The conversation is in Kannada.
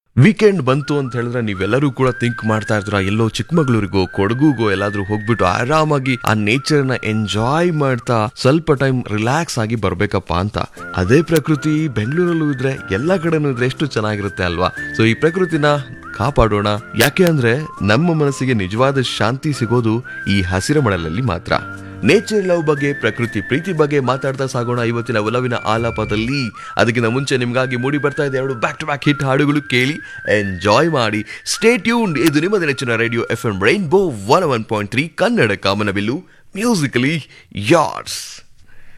ವೀಕೆಂಡ್ ಬಂತು ಅಂತ ಹೇಳಿದ್ರೆ ನೀವೆಲ್ಲರೂ ಕೂಡ ಥಿಂಕ್ ಮಾಡ್ತಾ ಇರ್ತೀರ ಎಲ್ಲೋ ಚಿಕ್ಕಮಗಳೂರಿಗೋ ಕೊಡಗುಗೋ ಎಲ್ಲಾದ್ರೂ ಹೋಗ್ಬಿಟ್ಟು ಆರಾಮಾಗಿ ಆ ನೇಚರ್ ನ ಎಂಜಾಯ್ ಮಾಡ್ತಾ ಸ್ವಲ್ಪ ಟೈಮ್ ರಿಲ್ಯಾಕ್ಸ್ ಆಗಿ ಬರ್ಬೇಕಪ್ಪ ಅಂತ ಅದೇ ಪ್ರಕೃತಿ ಬೆಂಗಳೂರಲ್ಲೂ ಇದ್ರೆ ಎಲ್ಲಾ ಕಡೆನೂ ಇದ್ರೆ ಎಷ್ಟು ಚೆನ್ನಾಗಿರುತ್ತೆ ಅಲ್ವಾ ಸೊ ಈ ಪ್ರಕೃತಿನ ಕಾಪಾಡೋಣ ಯಾಕೆ ಅಂದ್ರೆ ನಮ್ಮ ಮನಸ್ಸಿಗೆ ನಿಜವಾದ ಶಾಂತಿ ಸಿಗೋದು ಈ ಹಸಿರ ಮಳಲಲ್ಲಿ ಮಾತ್ರ ನೇಚರ್ ಲವ್ ಬಗ್ಗೆ ಪ್ರಕೃತಿ ಪ್ರೀತಿ ಬಗ್ಗೆ ಮಾತಾಡ್ತಾ ಸಾಗೋಣ ಇವತ್ತಿನ ಒಲವಿನ ಆಲಾಪದಲ್ಲಿ ಅದಕ್ಕಿಂತ ಮುಂಚೆ ನಿಮ್ಗಾಗಿ ಮೂಡಿ ಬರ್ತಾ ಇದೆ ಎರಡು ಬ್ಯಾಕ್ ಟು ಬ್ಯಾಕ್ ಹಿಟ್ ಹಾಡುಗಳು ಕೇಳಿ ಎಂಜಾಯ್ ಮಾಡಿ ಸ್ಟೇ ಟ್ಯೂನ್ ಇದು ನಿಮ್ಮ ನೆಚ್ಚಿನ radio F M rainbow one one point three Kannada ಕಾಮನಬಿಲ್ಲು ಮ್ಯೂಸಿಕಲಿ ಯಾರ್ಸ್